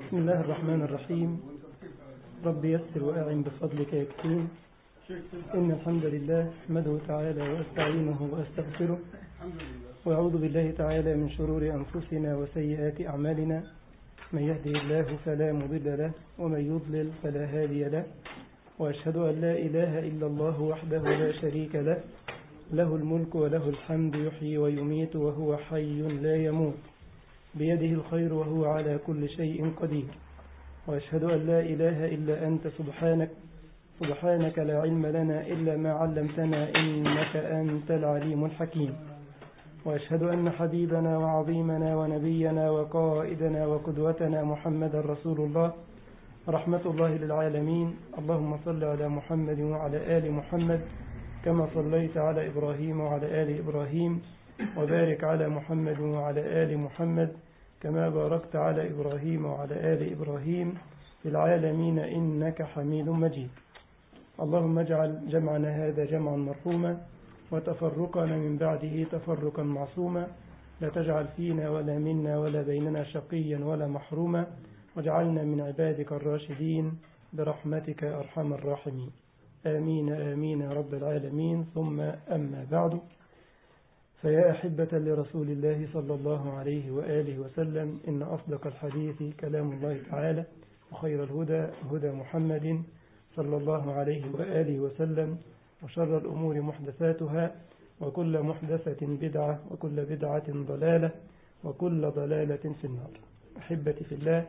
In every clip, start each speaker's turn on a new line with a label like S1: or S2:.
S1: بسم الله الرحمن الرحيم رب يسر وأعن بفضلك يكفين إن الحمد لله أحمده تعالى وأستعينه وأستغفره وأعوذ بالله تعالى من شرور أنفسنا وسيئات أعمالنا من يهده الله فلا مضل له ومن يضلل فلا هادي له وأشهد أن لا إله إلا الله وحده لا شريك له له الملك وله الحمد يحيي ويميت وهو حي لا يموت بيده الخير وهو على كل شيء قدير وأشهد أن لا إله إلا أنت سبحانك سبحانك لا علم لنا إلا ما علمتنا إنك أنت العليم الحكيم وأشهد أن حبيبنا وعظيمنا ونبينا وقائدنا وقدوتنا محمد رسول الله رحمة الله للعالمين اللهم صل على محمد وعلى آل محمد كما صليت على إبراهيم وعلى آل إبراهيم وبارك على محمد وعلى آل محمد كما باركت على إبراهيم وعلى آل إبراهيم في العالمين إنك حميد مجيد اللهم اجعل جمعنا هذا جمعا مرحوما وتفرقنا من بعده تفرقا معصوما لا تجعل فينا ولا منا ولا بيننا شقيا ولا محروما واجعلنا من عبادك الراشدين برحمتك أرحم الراحمين آمين آمين يا رب العالمين ثم أما بعد فيا أحبة لرسول الله صلى الله عليه وآله وسلم إن أصدق الحديث كلام الله تعالى وخير الهدى هدى محمد صلى الله عليه وآله وسلم وشر الأمور محدثاتها وكل محدثة بدعة وكل بدعة ضلالة وكل ضلالة في النار أحبتي في الله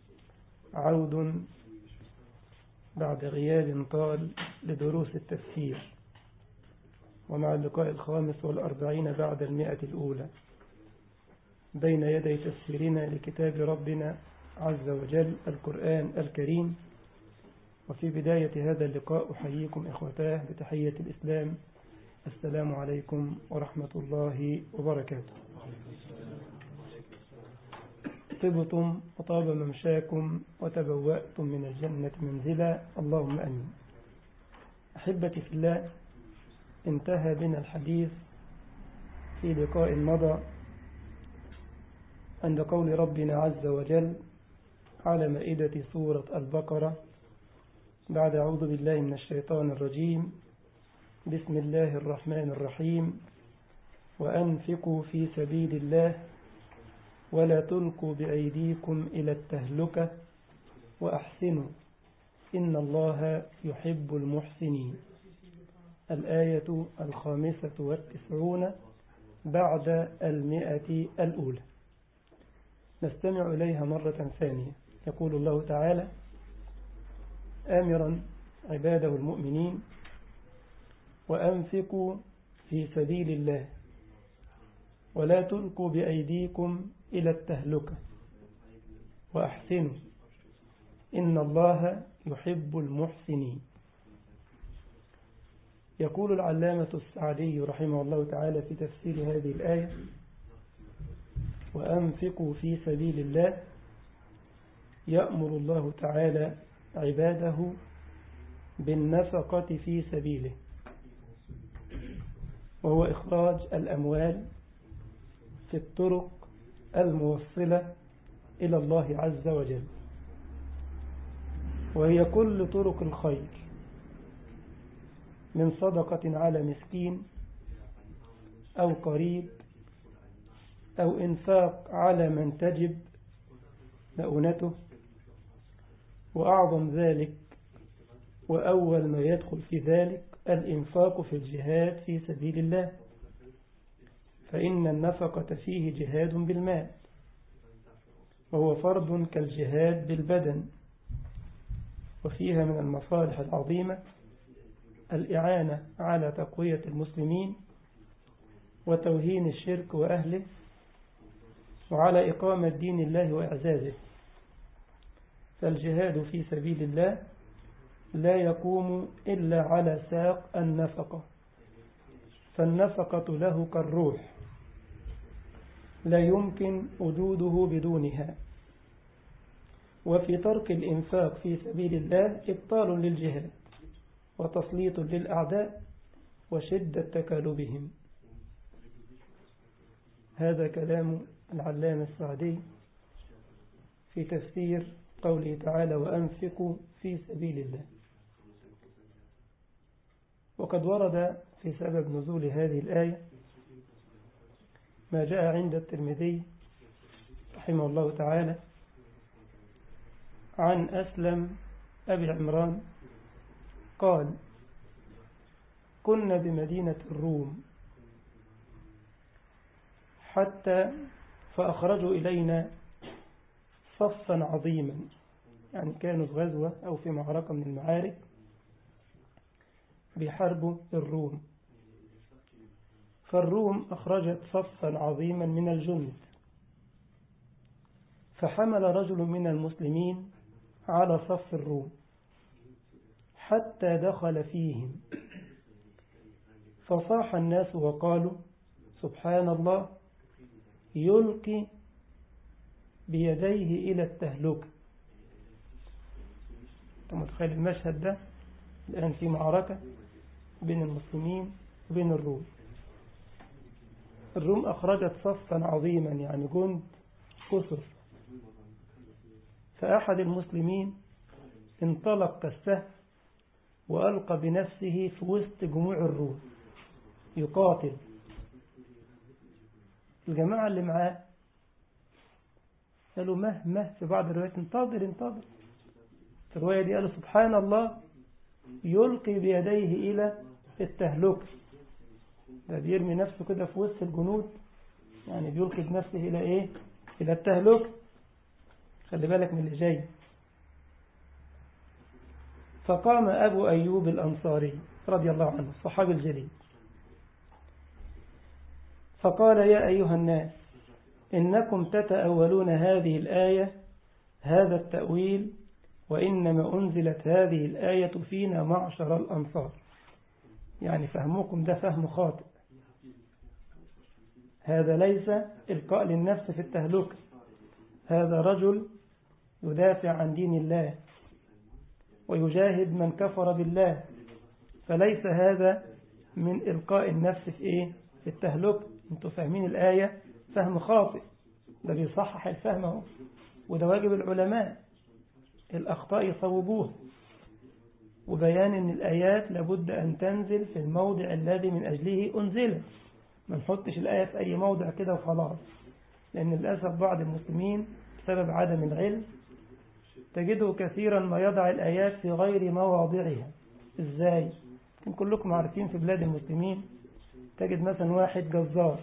S1: عود بعد غياب طال لدروس التفسير ومع اللقاء الخامس والأربعين بعد المئة الأولى بين يدي تفسيرنا لكتاب ربنا عز وجل القرآن الكريم وفي بداية هذا اللقاء أحييكم إخوتاه بتحية الإسلام السلام عليكم ورحمة الله وبركاته طبتم وطاب ممشاكم وتبوأتم من الجنة منزلا اللهم أمين أحبتي في الله انتهى بنا الحديث في لقاء مضى عند قول ربنا عز وجل على مائدة سورة البقرة بعد أعوذ بالله من الشيطان الرجيم بسم الله الرحمن الرحيم وأنفقوا في سبيل الله ولا تلقوا بأيديكم إلى التهلكة وأحسنوا إن الله يحب المحسنين الآية الخامسة والتسعون بعد المئة الأولى نستمع إليها مرة ثانية يقول الله تعالى آمرا عباده المؤمنين وأنفقوا في سبيل الله ولا تلقوا بأيديكم إلى التهلكة وأحسنوا إن الله يحب المحسنين يقول العلامة السعدي رحمه الله تعالى في تفسير هذه الآية وأنفقوا في سبيل الله يأمر الله تعالى عباده بالنفقة في سبيله وهو إخراج الأموال في الطرق الموصلة إلى الله عز وجل وهي كل طرق الخير من صدقة على مسكين أو قريب أو إنفاق على من تجب مؤونته وأعظم ذلك وأول ما يدخل في ذلك الإنفاق في الجهاد في سبيل الله فإن النفقة فيه جهاد بالمال وهو فرض كالجهاد بالبدن وفيها من المصالح العظيمة الإعانة على تقوية المسلمين وتوهين الشرك وأهله وعلى إقامة دين الله وإعزازه فالجهاد في سبيل الله لا يقوم إلا على ساق النفقة فالنفقة له كالروح لا يمكن وجوده بدونها وفي ترك الإنفاق في سبيل الله إبطال للجهاد وتسليط للأعداء وشدة تكالبهم هذا كلام العلامة السعدي في تفسير قوله تعالى وأنفقوا في سبيل الله وقد ورد في سبب نزول هذه الآية ما جاء عند الترمذي رحمه الله تعالى عن أسلم أبي عمران قال كنا بمدينة الروم حتى فأخرجوا إلينا صفا عظيما يعني كانوا في غزوة أو في معركة من المعارك بحرب الروم فالروم أخرجت صفا عظيما من الجند فحمل رجل من المسلمين على صف الروم حتى دخل فيهم فصاح الناس وقالوا سبحان الله يلقي بيديه إلى التهلكة متخيل المشهد ده الآن في معركة بين المسلمين وبين الروم الروم أخرجت صفا عظيما يعني جند كسر فأحد المسلمين انطلق كالسهم وألقى بنفسه في وسط جموع الروم يقاتل الجماعة اللي معاه قالوا مه مه في بعض الروايات انتظر انتظر في الرواية دي قالوا سبحان الله يلقي بيديه إلى التهلكة ده بيرمي نفسه كده في وسط الجنود يعني بيلقي بنفسه إلى إيه إلى التهلكة خلي بالك من اللي جاي فقام أبو أيوب الأنصاري رضي الله عنه الصحابي الجليل فقال يا أيها الناس إنكم تتأولون هذه الآية هذا التأويل وإنما أنزلت هذه الآية فينا معشر الأنصار يعني فهمكم ده فهم خاطئ هذا ليس إلقاء للنفس في التهلكة هذا رجل يدافع عن دين الله ويجاهد من كفر بالله فليس هذا من إلقاء النفس في إيه في التهلكة انتوا فاهمين الآية فهم خاطئ ده بيصحح الفهم اهو وده واجب العلماء الأخطاء يصوبوها وبيان أن الآيات لابد أن تنزل في الموضع الذي من أجله أنزلت ما نحطش الآية في أي موضع كده وخلاص لأن للأسف بعض المسلمين بسبب عدم العلم تجده كثيرا ما يضع الآيات في غير مواضعها إزاي؟ يمكن كلكم عارفين في بلاد المسلمين تجد مثلا واحد جزار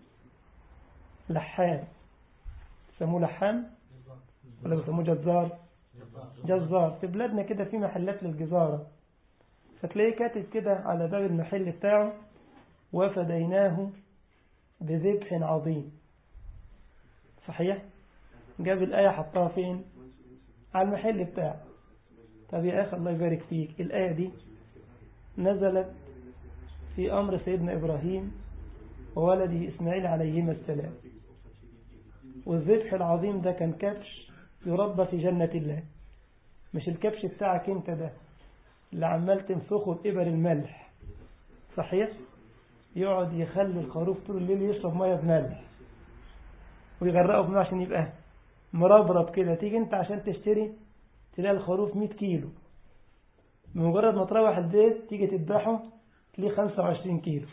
S1: لحام يسموه لحام ولا بيسموه جزار جزار في بلادنا كده في محلات للجزارة فتلاقيه كاتب كده على باب المحل بتاعه وفديناه بذبح عظيم صحيح جاب الآية حطها فين على المحل بتاعه طب يا أخي الله يبارك فيك الآية دي نزلت في أمر سيدنا إبراهيم وولده إسماعيل عليهما السلام والذبح العظيم ده كان كبش يربى في جنة الله مش الكبش بتاعك انت ده اللي عمال تنفخه بإبر الملح صحيح يقعد يخلي الخروف طول الليل يشرب مية بملح ويغرقه بماء عشان يبقى مربرب كده تيجي انت عشان تشتري تلاقي الخروف 100 كيلو بمجرد ما تروح البيت تيجي تذبحه تلاقيه 25 كيلو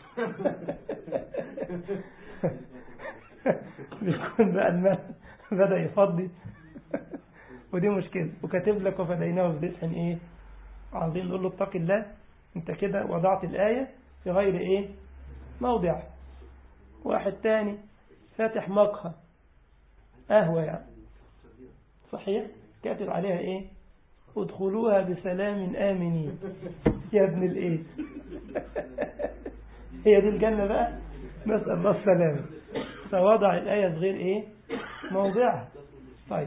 S1: بيكون بقى الماء بدأ يفضي ودي مشكلة وكاتب لك وفديناه بذبح ايه عايزين نقول له اتق الله انت كده وضعت الآية في غير ايه موضع واحد تاني فاتح مقهى قهوة يعني صحيح كاتب عليها ايه ادخلوها بسلام آمنين يا ابن الايه هي دي الجنة بقى نسأل الله السلامة فوضع الآية في غير ايه موضعها طيب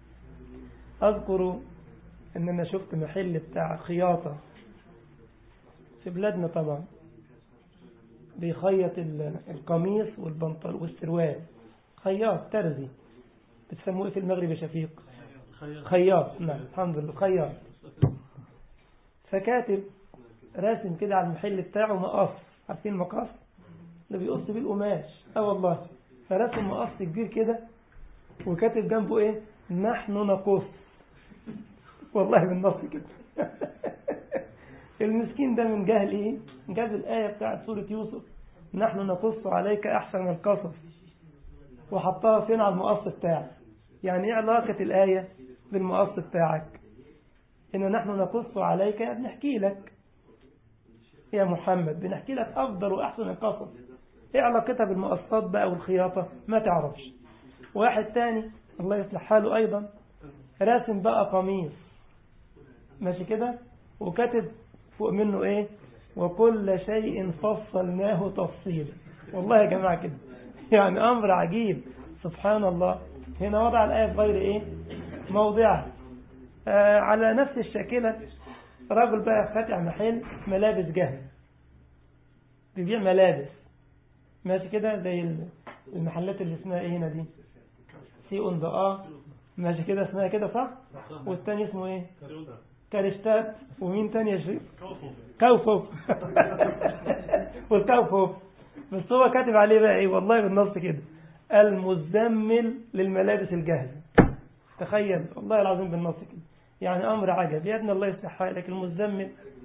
S1: أذكر أن أنا شفت محل بتاع خياطة في بلادنا طبعا بيخيط القميص والبنطل والسروال خياط ترزي بتسموه ايه في المغرب يا شفيق خياط نعم الحمد لله خياط فكاتب راسم كده على المحل بتاعه مقص عارفين مقص اللي بيقص بيه القماش اه والله فرسم مقص كبير كده وكاتب جنبه ايه نحن نقص والله بالنص كده المسكين ده من جهل ايه جاب الآية بتاعت سورة يوسف نحن نقص عليك أحسن القصص وحطها فين على المقص بتاعك يعني ايه علاقة الآية بالمقص بتاعك إن نحن نقص عليك بنحكي لك يا محمد بنحكي لك أفضل وأحسن القصص ايه علاقتها بالمقصات بقى والخياطة ما تعرفش واحد تاني الله يصلح حاله أيضا راسم بقى قميص ماشي كده وكاتب فوق منه ايه وكل شيء فصلناه تفصيلا والله يا جماعة كده يعني أمر عجيب سبحان الله هنا وضع الآية في غير ايه موضعها آه على نفس الشاكلة رجل بقى فاتح محل ملابس جاهزة بيبيع ملابس ماشي كده زي المحلات اللي اسمها ايه هنا دي سي اون ذا اه ماشي كده اسمها كده صح والتاني اسمه ايه كارشتات ومين تاني يا شريف كوفوف والكوفوف بس هو كاتب عليه بقى ايه والله بالنص كده المزمل للملابس الجاهزة تخيل والله العظيم بالنص كده يعني امر عجب يا ابن الله يصلح حالك المزمل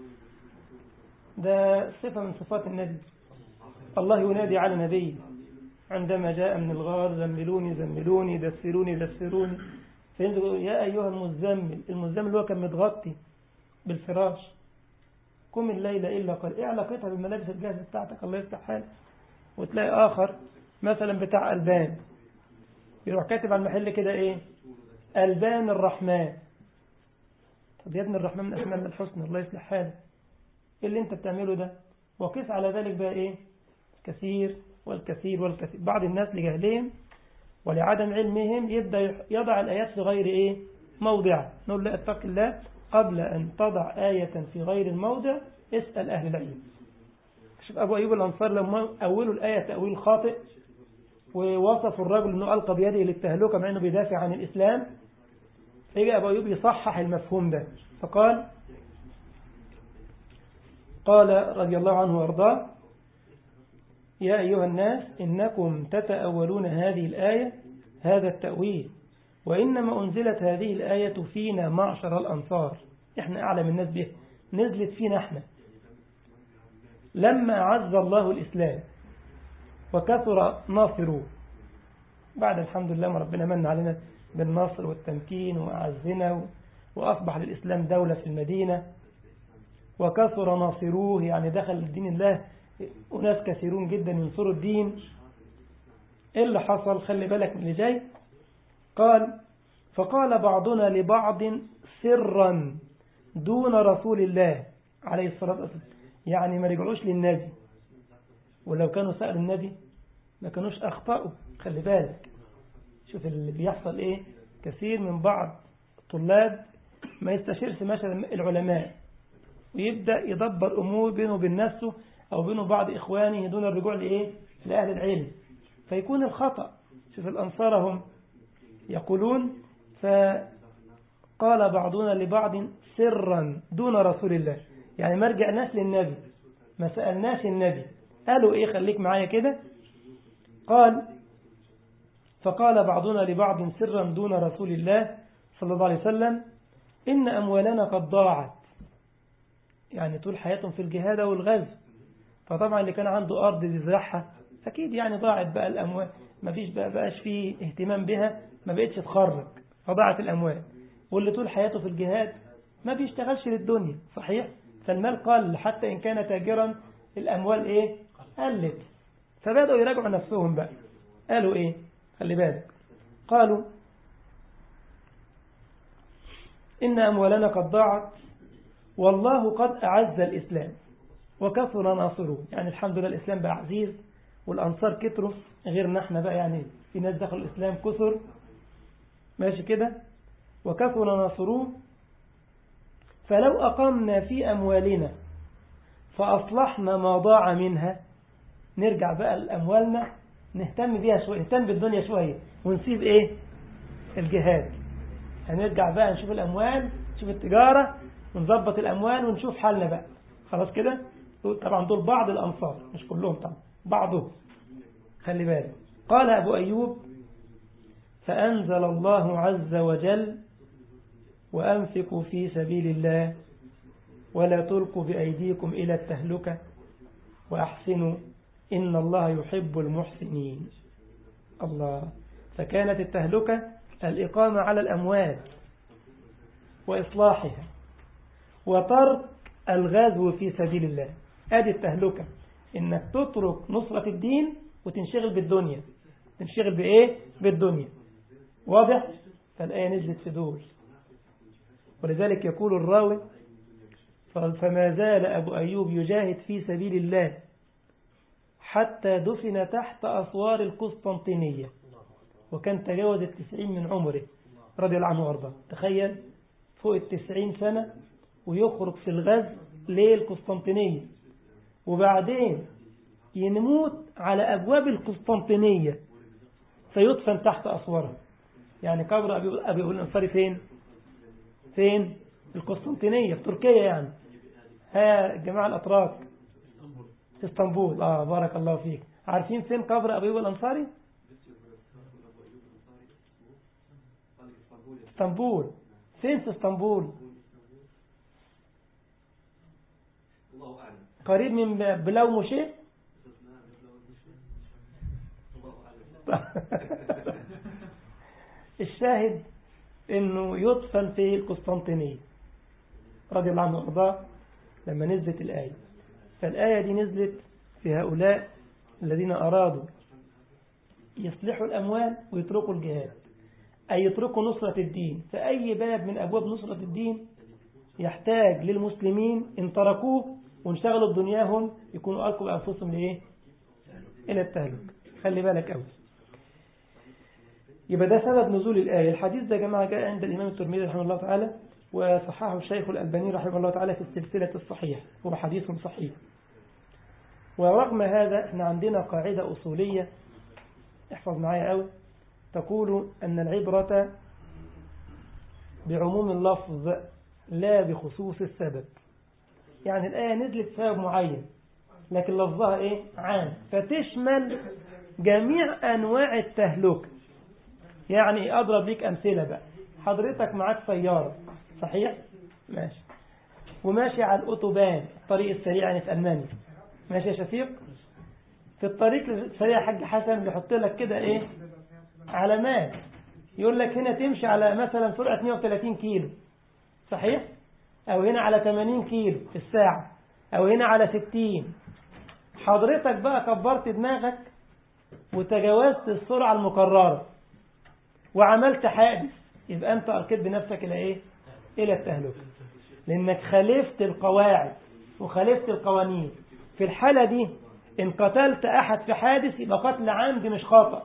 S1: ده صفة من صفات النبي الله ينادي على نبيه عندما جاء من الغار زملوني زملوني دسروني دسروني فينزل يا أيها المزمل المزمل اللي هو كان متغطي بالفراش قم الليل إلا قال إيه علاقتها بالملابس الجاهزة بتاعتك الله يفتح حالك وتلاقي آخر مثلا بتاع ألبان يروح كاتب على المحل كده إيه ألبان الرحمن طب يا ابن الرحمن من أسماء من الحسن الله يصلح حالك إيه اللي أنت بتعمله ده وقف على ذلك بقى إيه كثير والكثير والكثير بعض الناس لجهلهم ولعدم علمهم يبدأ يضع الآيات في غير إيه موضع نقول لا اتق الله قبل أن تضع آية في غير الموضع اسأل أهل العلم شوف أبو أيوب الأنصار لما أولوا الآية تأويل خاطئ ووصفوا الرجل أنه ألقى بيده للتهلكة مع أنه بيدافع عن الإسلام فيجي أبو أيوب يصحح المفهوم ده فقال قال رضي الله عنه وارضاه يا أيها الناس إنكم تتأولون هذه الآية هذا التأويل وإنما أنزلت هذه الآية فينا معشر الأنصار إحنا أعلم الناس به نزلت فينا إحنا لما عز الله الإسلام وكثر ناصروه بعد الحمد لله ما ربنا من علينا بالنصر والتمكين وأعزنا وأصبح للإسلام دولة في المدينة وكثر ناصروه يعني دخل الدين الله أناس كثيرون جدا ينصروا الدين إيه اللي حصل خلي بالك من اللي جاي قال فقال بعضنا لبعض سرا دون رسول الله عليه الصلاة والسلام يعني ما رجعوش للنبي ولو كانوا سألوا النبي ما كانوش أخطأوا خلي بالك شوف اللي بيحصل إيه كثير من بعض الطلاب ما يستشيرش مثلا العلماء ويبدأ يدبر أمور بينه وبين نفسه أو بينه بعض إخوانه دون الرجوع لإيه لأهل العلم فيكون الخطأ شوف الأنصار هم يقولون فقال بعضنا لبعض سرا دون رسول الله يعني ما رجعناش للنبي ما سألناش النبي قالوا إيه خليك معايا كده قال فقال بعضنا لبعض سرا دون رسول الله صلى الله عليه وسلم إن أموالنا قد ضاعت يعني طول حياتهم في الجهاد والغزو فطبعا اللي كان عنده أرض يزرعها أكيد يعني ضاعت بقى الأموال ما فيش بقى بقاش فيه اهتمام بها ما بقتش تخرج فضاعت الأموال واللي طول حياته في الجهاد ما بيشتغلش للدنيا صحيح فالمال قل حتى إن كان تاجرا الأموال إيه قلت فبدأوا يراجعوا نفسهم بقى قالوا إيه خلي بالك قالوا إن أموالنا قد ضاعت والله قد أعز الإسلام وكثر ناصره يعني الحمد لله الإسلام بقى عزيز والأنصار كتروا غيرنا احنا بقى يعني في ناس دخلوا الإسلام كثر ماشي كده وكثر ناصروه فلو أقمنا في أموالنا فأصلحنا ما ضاع منها نرجع بقى لأموالنا نهتم بيها شوية نهتم بالدنيا شوية ونسيب إيه الجهاد هنرجع بقى نشوف الأموال نشوف التجارة ونظبط الأموال ونشوف حالنا بقى خلاص كده طبعا دول بعض الأنصار مش كلهم طبعا بعضهم خلي بالك قال أبو أيوب فأنزل الله عز وجل وأنفقوا في سبيل الله ولا تلقوا بأيديكم إلى التهلكة وأحسنوا إن الله يحب المحسنين الله فكانت التهلكة الإقامة على الأموال وإصلاحها وترك الغزو في سبيل الله ادي التهلكة انك تترك نصرة الدين وتنشغل بالدنيا تنشغل بايه بالدنيا واضح فالآية نزلت في دول ولذلك يقول الراوي فما زال أبو أيوب يجاهد في سبيل الله حتى دفن تحت أسوار القسطنطينية وكان تجاوز التسعين من عمره رضي الله عنه وارضاه تخيل فوق التسعين سنة ويخرج في الغزو للقسطنطينية وبعدين ينموت على أبواب القسطنطينية فيدفن تحت أسوارها يعني قبر أبي أبي الأنصاري فين فين القسطنطينية في تركيا يعني ها جماعة الأتراك في اسطنبول آه بارك الله فيك عارفين فين قبر أبي الأنصاري اسطنبول فين في اسطنبول قريب من بلاو موشي الشاهد انه يدفن في القسطنطينية رضي الله عنه وارضاه لما نزلت الآية فالآية دي نزلت في هؤلاء الذين أرادوا يصلحوا الأموال ويتركوا الجهاد أي يتركوا نصرة الدين فأي باب من أبواب نصرة الدين يحتاج للمسلمين إن تركوه وانشغلوا بدنياهم يكونوا ألقوا بأنفسهم لإيه؟ إلى التهلك خلي بالك أوي يبقى ده سبب نزول الآية الحديث ده يا جماعة جاء عند الإمام الترمذي رحمه الله تعالى وصححه الشيخ الألباني رحمه الله تعالى في السلسلة الصحيح هو حديث صحيح ورغم هذا احنا عندنا قاعدة أصولية احفظ معايا قوي تقول أن العبرة بعموم اللفظ لا بخصوص السبب يعني الآية نزلت سبب معين لكن لفظها إيه عام فتشمل جميع أنواع التهلك يعني أضرب لك أمثلة بقى حضرتك معاك سيارة صحيح ماشي وماشي على الأوتوبان الطريق السريع يعني في ألمانيا ماشي يا شفيق في الطريق السريع حاج حسن بيحط لك كده إيه علامات يقول لك هنا تمشي على مثلا سرعة 130 كيلو صحيح أو هنا على 80 كيلو في الساعة أو هنا على 60 حضرتك بقى كبرت دماغك وتجاوزت السرعة المقررة وعملت حادث يبقى أنت أركض بنفسك إلى إيه؟ إلى التهلكة لأنك خالفت القواعد وخالفت القوانين في الحالة دي إن قتلت أحد في حادث يبقى قتل عمد مش خطأ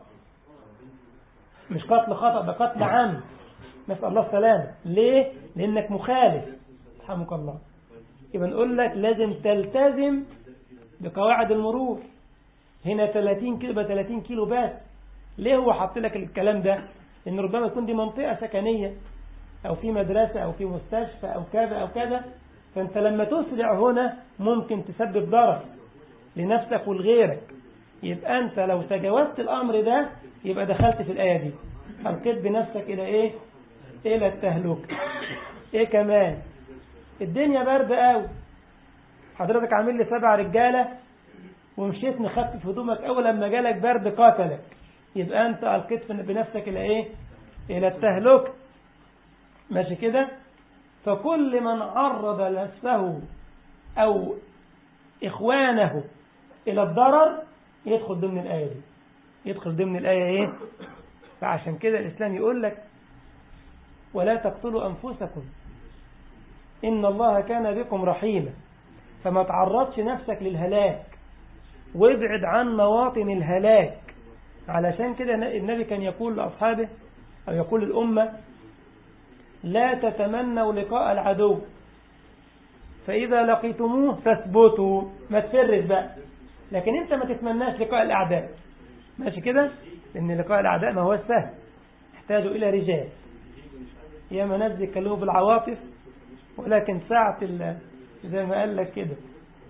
S1: مش قتل خطأ ده قتل عمد نسأل الله السلامة ليه؟ لأنك مخالف رحمك الله يبقى نقول لك لازم تلتزم بقواعد المرور هنا 30 كيلو يبقى 30 كيلو بس ليه هو حط لك الكلام ده لأن ربما تكون دي منطقة سكنية أو في مدرسة أو في مستشفى أو كذا أو كذا فأنت لما تسرع هنا ممكن تسبب ضرر لنفسك ولغيرك يبقى أنت لو تجاوزت الأمر ده يبقى دخلت في الآية دي ألقيت بنفسك إلى إيه إلى التهلك إيه كمان الدنيا باردة قوي حضرتك عامل لي سبع رجالة ومشيت مخفف هدومك أول لما جالك برد قاتلك يبقى أنت ألقيت بنفسك إلى إيه إلى التهلك ماشي كده فكل من عرض نفسه أو إخوانه إلى الضرر يدخل ضمن الآية دي يدخل ضمن الآية إيه فعشان كده الإسلام يقول لك ولا تقتلوا أنفسكم إن الله كان بكم رحيما فما تعرضش نفسك للهلاك وابعد عن مواطن الهلاك علشان كده النبي كان يقول لأصحابه أو يقول للأمة لا تتمنوا لقاء العدو فإذا لقيتموه فاثبتوا ما تفرد بقى لكن انت ما تتمناش لقاء الأعداء ماشي كده لأن لقاء الأعداء ما هو السهل يحتاج إلى رجال يا ناس بيتكلموا بالعواطف ولكن ساعة زي ما قال لك كده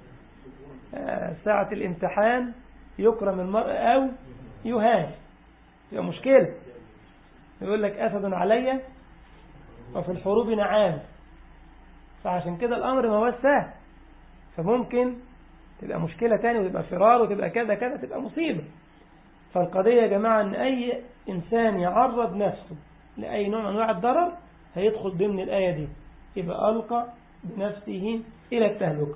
S1: ساعة الامتحان يكرم المرء أو يهان يبقى مشكلة يقول لك أسد علي وفي الحروب نعام فعشان كده الأمر ما هو سهل فممكن تبقى مشكلة تاني وتبقى فرار وتبقى كذا كذا تبقى مصيبة فالقضية يا جماعة أن أي إنسان يعرض نفسه لأي نوع من أنواع الضرر هيدخل ضمن الآية دي يبقى ألقى بنفسه إلى التهلكة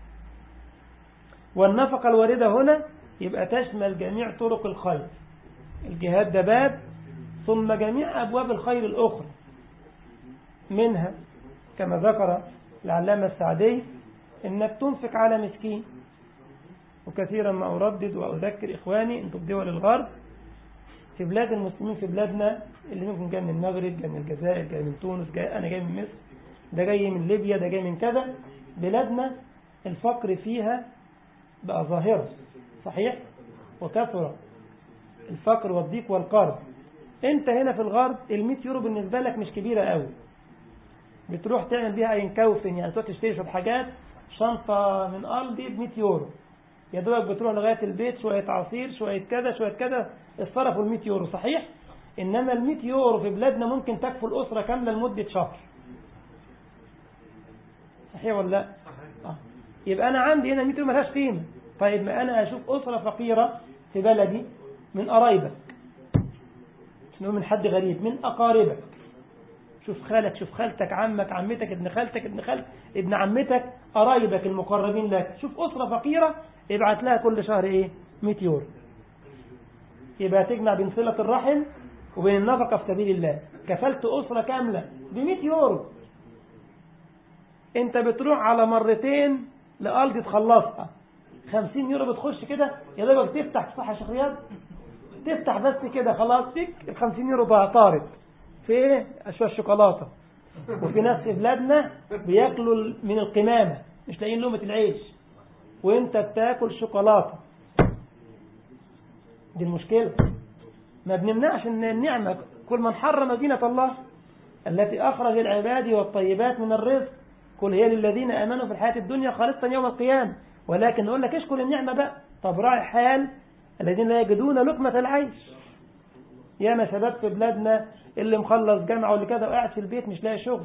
S1: والنفقة الواردة هنا يبقى تشمل جميع طرق الخير الجهاد ده باب ثم جميع أبواب الخير الأخرى منها كما ذكر العلامة السعدي إنك تنفق على مسكين وكثيرا ما أردد وأذكر إخواني أنتم دول الغرب في بلاد المسلمين في بلادنا اللي ممكن جاي من المغرب جاي من الجزائر جاي من تونس جاي أنا جاي من مصر ده جاي من ليبيا ده جاي من كذا بلادنا الفقر فيها بقى ظاهرة صحيح وكثرة الفقر والضيق والقرض انت هنا في الغرب ال100 يورو بالنسبة لك مش كبيرة قوي بتروح تعمل بيها اين كوفن يعني تروح تشتري شوية حاجات شنطة من قلبي ب 100 يورو يا دوبك بتروح لغاية البيت شوية عصير شوية كذا شوية كذا اتصرفوا ال 100 يورو صحيح انما ال 100 يورو في بلادنا ممكن تكفي الاسرة كاملة لمدة شهر صحيح ولا لا آه. يبقى انا عندي هنا 100 يورو ملهاش قيمة طيب ما انا اشوف اسرة فقيرة في بلدي من قرايبك مش من حد غريب من اقاربك شوف خالك شوف خالتك عمك عمتك ابن خالتك ابن خالتك ابن عمتك قرايبك المقربين لك شوف أسرة فقيرة ابعت لها كل شهر ايه 100 يورو يبقى تجمع بين صلة الرحم وبين النفقة في سبيل الله كفلت أسرة كاملة ب 100 يورو انت بتروح على مرتين لقلب تخلصها 50 يورو بتخش كده يا دوبك تفتح صح يا شيخ رياض تفتح بس كده خلاص فيك ال 50 يورو طارت في ايه اشوى الشوكولاته وفي ناس في بلادنا بياكلوا من القمامه مش لاقيين لقمه العيش وانت بتاكل شوكولاته دي المشكله ما بنمنعش ان النعمه كل من حرم دينه الله التي اخرج العباد والطيبات من الرزق كل هي للذين امنوا في الحياه الدنيا خالصه يوم القيامه ولكن نقول لك اشكر النعمه بقى طب راعي حال الذين لا يجدون لقمه العيش ياما شباب في بلادنا اللي مخلص جامعة واللي كذا وقاعد في البيت مش لاقي شغل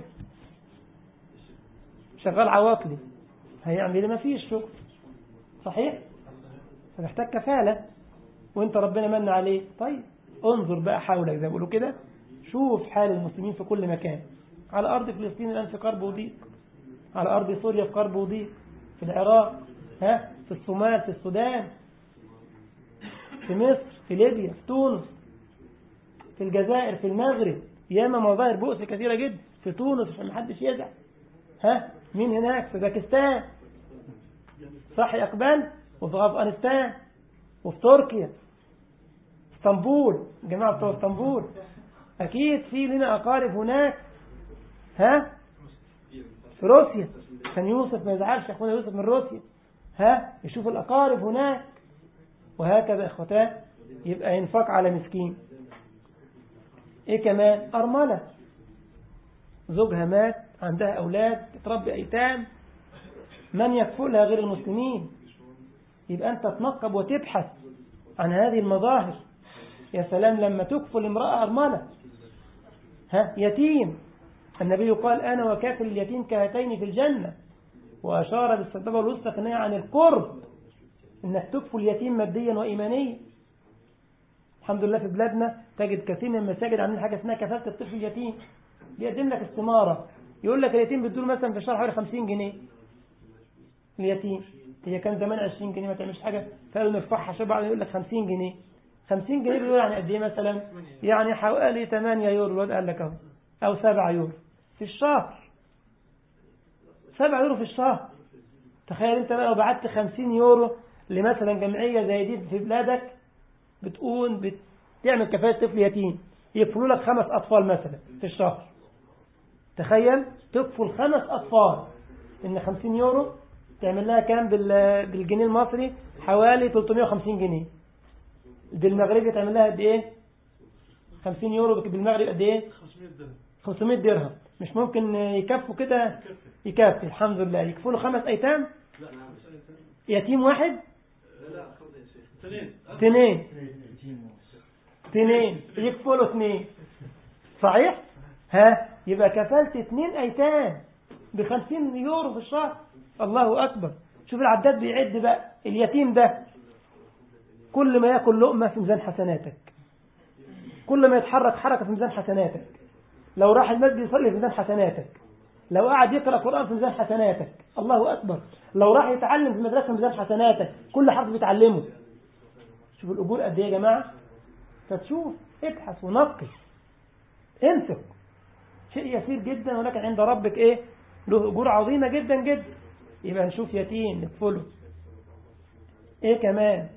S1: شغال عواطلي هيعمل ايه ما فيش شغل صحيح فمحتاج كفالة وانت ربنا من عليه طيب انظر بقى حولك زي ما بيقولوا كده شوف حال المسلمين في كل مكان على أرض فلسطين الآن في قرب وضيق على أرض سوريا في قرب وضيق في العراق ها في الصومال في السودان في مصر في ليبيا في تونس في الجزائر في المغرب ياما مظاهر بؤس كثيرة جدا في تونس عشان محدش يزعل ها مين هناك في باكستان صح يا اقبال وفي افغانستان وفي تركيا اسطنبول جماعة بتوع اسطنبول اكيد في لنا اقارب هناك ها في روسيا كان يوسف ما يزعلش اخونا يوسف من روسيا ها يشوف الاقارب هناك وهكذا اخوتان يبقى ينفق على مسكين ايه كمان ارملة زوجها مات عندها اولاد تربي ايتام من يكفلها غير المسلمين يبقى انت تنقب وتبحث عن هذه المظاهر يا سلام لما تكفل امرأة ارملة ها يتيم النبي قال انا وكافل اليتيم كهاتين في الجنة واشار بالسبابة والوسطى كناية عن القرب انك تكفل اليتيم ماديا وايمانيا الحمد لله في بلادنا تجد كثير من المساجد عاملين حاجة اسمها كفالة الطفل اليتيم بيقدم لك استمارة يقول لك اليتيم بتدور مثلا في الشهر حوالي 50 جنيه اليتيم هي كان زمان 20 جنيه ما تعملش حاجة فقالوا نرفعها شوية بعد يقول لك 50 جنيه 50 جنيه بيقول يعني قد ايه مثلا يعني حوالي 8 يورو الواد قال لك اهو او 7 يورو في الشهر 7 يورو في الشهر تخيل انت بقى لو بعت 50 يورو لمثلا جمعية زي دي في بلادك بتقول بتعمل كفاية طفل يتيم يكفلوا لك خمس أطفال مثلا في الشهر تخيل تكفل خمس أطفال إن 50 يورو تعمل لها كام بالجنيه المصري حوالي 350 جنيه بالمغربي تعمل لها قد إيه 50 يورو بالمغرب قد إيه 500 درهم مش ممكن يكفوا كده يكفي الحمد لله يكفلوا خمس أيتام يتيم واحد اثنين اثنين يكفلوا اثنين صحيح ها يبقى كفلت اتنين أيتام بخمسين يورو في الشهر الله أكبر شوف العداد بيعد بقى اليتيم ده كل ما ياكل لقمة في ميزان حسناتك كل ما يتحرك حركة في ميزان حسناتك لو راح المسجد يصلي في ميزان حسناتك لو قعد يقرأ قرآن في ميزان حسناتك الله أكبر لو راح يتعلم في المدرسة في ميزان حسناتك كل حرف بيتعلمه شوف الأجور قد إيه يا جماعة فتشوف ابحث ونقي انفق شيء يسير جدا ولكن عند ربك إيه له أجور عظيمة جدا جدا يبقى نشوف يتيم نكفله إيه كمان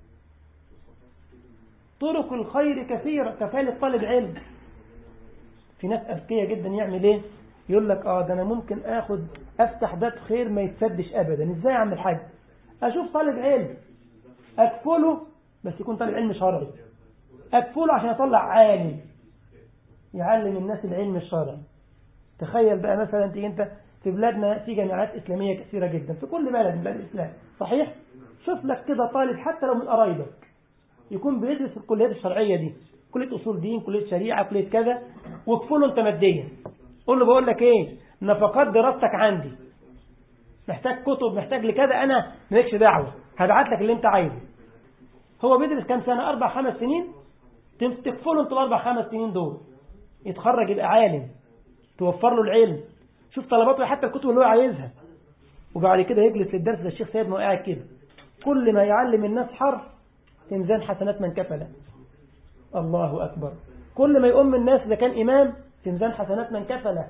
S1: طرق الخير كثيرة كفالة طالب علم في ناس أذكياء جدا يعمل إيه يقول لك آه ده أنا ممكن آخد أفتح باب خير ما يتسدش أبدا إزاي أعمل حاجة أشوف طالب علم أكفله بس يكون طالب علم شرعي أكفله عشان يطلع عالم يعلم الناس العلم الشرعي تخيل بقى مثلا تيجي انت في بلادنا في جامعات إسلامية كثيرة جدا في كل بلد من بلاد الإسلام صحيح شوف لك كده طالب حتى لو من قرايبك يكون بيدرس في الكليات الشرعية دي كلية أصول دين كلية شريعة كلية كذا واكفله انت ماديا قول له بقول لك ايه نفقات دراستك عندي محتاج كتب محتاج لكذا انا مالكش دعوه هبعت لك اللي انت عايزه هو بيدرس كام سنه اربع خمس سنين تكفله انت الاربع خمس سنين دول يتخرج يبقى عالم توفر له العلم شوف طلباته حتى الكتب اللي هو عايزها وبعد كده يجلس للدرس ده الشيخ سيد ما قاعد كده كل ما يعلم الناس حرف في ميزان حسنات من كفله الله أكبر كل ما يؤم الناس إذا كان إمام في ميزان حسنات من كفله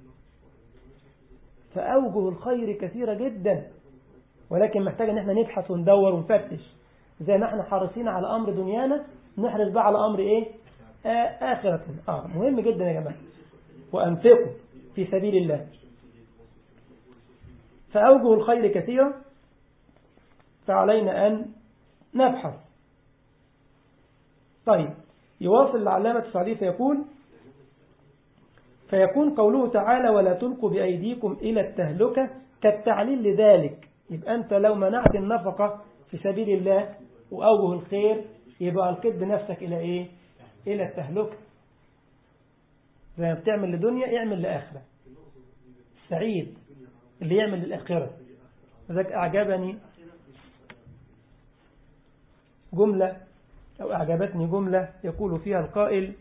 S1: فأوجه الخير كثيرة جدا ولكن محتاج ان احنا نبحث وندور ونفتش زي ما احنا حريصين على أمر دنيانا نحرص بقى على أمر إيه آه آخرة آه مهم جدا يا جماعة وأنفقوا في سبيل الله فأوجه الخير كثيرة فعلينا أن نبحث طيب يواصل العلامة السعدي فيقول فيكون قوله تعالى ولا تلقوا بأيديكم إلى التهلكة كالتعليل لذلك يبقى أنت لو منعت النفقة في سبيل الله وأوجه الخير يبقى ألقيت بنفسك إلى إيه إلى التهلكة زي ما بتعمل لدنيا اعمل لآخرة سعيد اللي يعمل للآخرة ذلك أعجبني جملة أو أعجبتني جملة يقول فيها القائل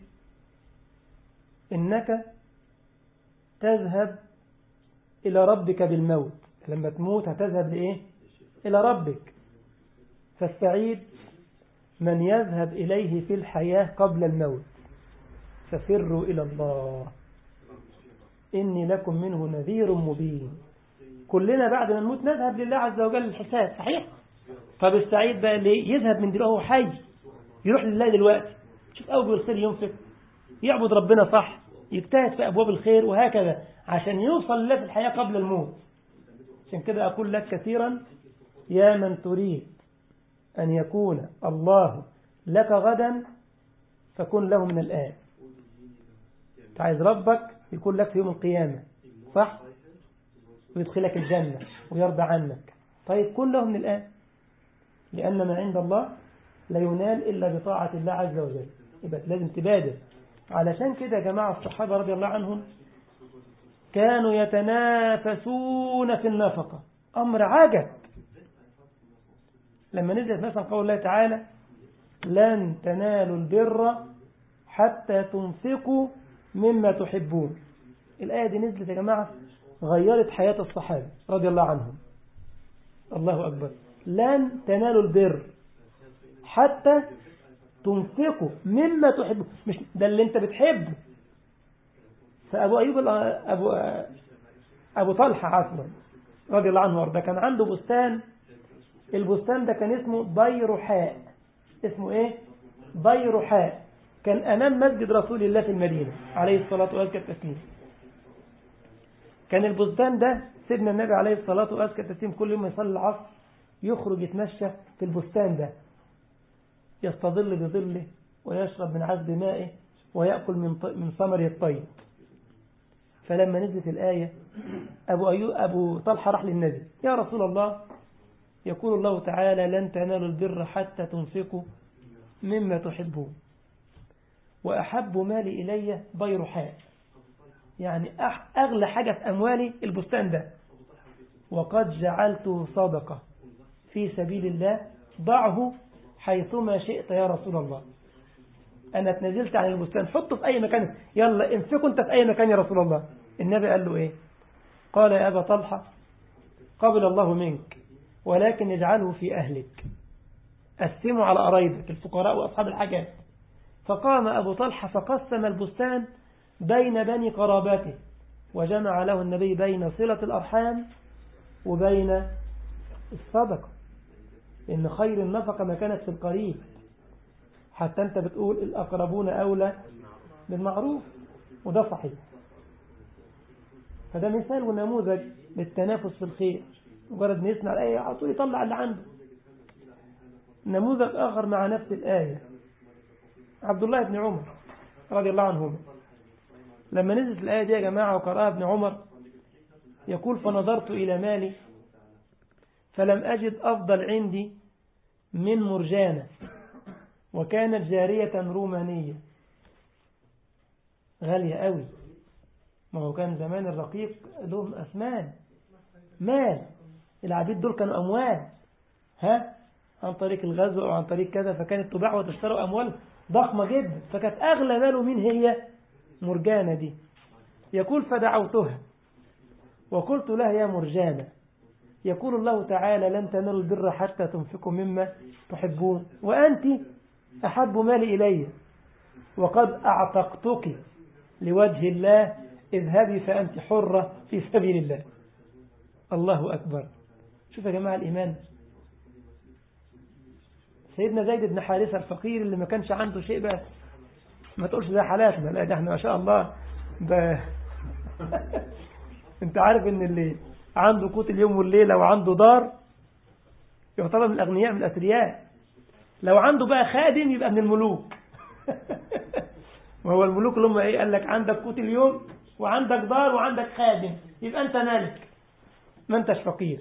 S1: إنك تذهب إلى ربك بالموت لما تموت هتذهب لإيه إلى ربك فالسعيد من يذهب إليه في الحياة قبل الموت ففروا إلى الله إني لكم منه نذير مبين كلنا بعد ما نموت نذهب لله عز وجل الحساب صحيح طب السعيد بقى ليه يذهب من دلوقتي هو حي يروح لله دلوقتي شوف أوجه الخير ينفق يعبد ربنا صح يجتهد في أبواب الخير وهكذا عشان يوصل لله في الحياة قبل الموت عشان كده أقول لك كثيرا يا من تريد أن يكون الله لك غدا فكن له من الآن عايز ربك يكون لك في يوم القيامة صح ويدخلك الجنة ويرضى عنك طيب كن له من الآن لأن ما عند الله لا ينال إلا بطاعة الله عز وجل يبقى لازم تبادر علشان كده يا جماعة الصحابة رضي الله عنهم كانوا يتنافسون في النفقة أمر عجب لما نزلت مثلا قول الله تعالى لن تنالوا البر حتى تنفقوا مما تحبون الآية دي نزلت يا جماعة غيرت حياة الصحابة رضي الله عنهم الله أكبر لن تنالوا البر حتى تنفقوا مما تحبون مش ده اللي انت بتحبه فأبو أيوب أبو, أبو طلحة عفوا رضي الله عنه وارضاه كان عنده بستان البستان ده كان اسمه بيرحاء اسمه ايه بيرحاء كان أمام مسجد رسول الله في المدينة عليه الصلاة والسلام كان البستان ده سيدنا النبي عليه الصلاة والسلام كل يوم يصلي العصر يخرج يتمشى في البستان ده يستظل بظله ويشرب من عذب مائه ويأكل من من ثمره الطيب فلما نزلت الآية أبو, أيوب أبو طلحة راح للنبي يا رسول الله يقول الله تعالى لن تنالوا البر حتى تنفقوا مما تحبون وأحب مالي إلي بيرحاء يعني أغلى حاجة في أموالي البستان ده وقد جعلته صدقة في سبيل الله ضعه حيثما شئت يا رسول الله أنا اتنزلت عن البستان حطه في أي مكان يلا انفقه أنت في أي مكان يا رسول الله النبي قال له إيه قال يا أبا طلحة قبل الله منك ولكن اجعله في أهلك قسمه على قرايبك الفقراء وأصحاب الحاجات فقام أبو طلحة فقسم البستان بين بني قراباته وجمع له النبي بين صلة الأرحام وبين الصدقة إن خير النفقة ما كانت في القريب حتى أنت بتقول الأقربون أولى بالمعروف وده صحيح فده مثال ونموذج للتنافس في الخير مجرد نسمع الآية على طول يطلع اللي عنده نموذج آخر مع نفس الآية عبد الله بن عمر رضي الله عنهما لما نزلت الآية دي يا جماعة وقرأها ابن عمر يقول فنظرت إلى مالي فلم أجد أفضل عندي من مرجانة وكانت جارية رومانية غالية قوي ما هو كان زمان الرقيق لهم أثمان مال العبيد دول كانوا أموال ها عن طريق الغزو أو عن طريق كذا فكانت تباع وتشترى أموال ضخمة جدا فكانت أغلى ماله مين هي مرجانة دي يقول فدعوتها وقلت لها يا مرجانة يقول الله تعالى لن تنالوا البر حتى تنفقوا مما تحبون وأنت أحب مالي إلي وقد أعتقتك لوجه الله اذهبي فأنت حرة في سبيل الله الله أكبر شوف يا جماعة الإيمان سيدنا زيد بن حارثة الفقير اللي ما كانش عنده شيء بقى ما تقولش ده حالاتنا لا ده احنا ما شاء الله ده انت عارف ان اللي عنده قوت اليوم والليلة وعنده دار يعتبر من الأغنياء من الأثرياء لو عنده بقى خادم يبقى من الملوك وهو الملوك اللي هم ايه قال لك عندك قوت اليوم وعندك دار وعندك خادم يبقى انت مالك ما انتش فقير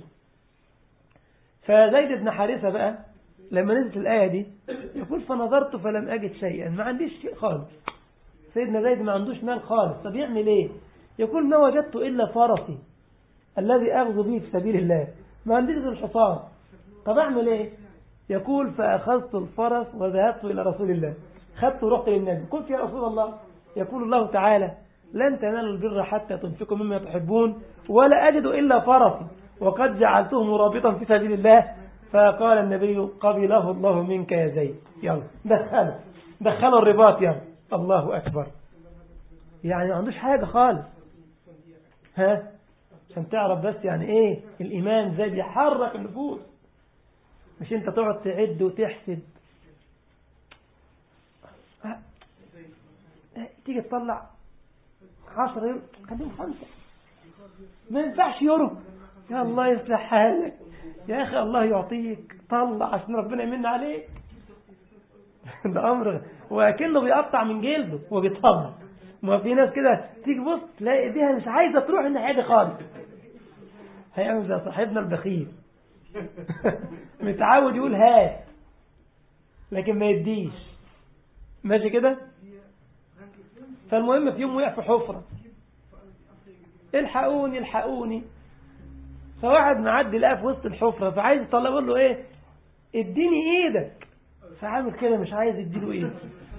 S1: فزيد بن حارثة بقى لما نزلت الآية دي يقول فنظرت فلم أجد شيئا ما عنديش شيء خالص سيدنا زيد ما عندوش مال خالص طب يعمل ايه يقول ما وجدت إلا فرسي الذي أغزو به في سبيل الله ما عنديش غير الحصان طب أعمل ايه يقول فأخذت الفرس وذهبت إلى رسول الله خدت ورحت للنبي قلت يا رسول الله يقول الله تعالى لن تنالوا البر حتى تنفقوا مما تحبون ولا أجد إلا فرسي وقد جعلته مرابطا في سبيل الله فقال النبي قبله الله منك يا زيد يلا دخله دخله الرباط يلا الله أكبر يعني ما عندوش حاجة خالص ها عشان تعرف بس يعني ايه الإيمان زي بيحرك النفوس مش انت تقعد تعد وتحسد تيجي تطلع عشرة يورو خليهم خمسة ما ينفعش يورو يا الله يصلح حالك يا أخي الله يعطيك طلع عشان ربنا يمن عليك ده أمر وأكنه بيقطع من جلده وبيطلع ما في ناس كده تيجي بص تلاقي ايديها مش عايزة تروح الناحية دي خالص هيعمل زي صاحبنا البخيل متعود يقول هات لكن ما يديش ماشي كده فالمهم في يوم وقع في حفرة الحقوني الحقوني فواحد معدي لقى في وسط الحفرة فعايز يطلع يقول له ايه اديني ايدك فعامل كده مش عايز يديله ايدك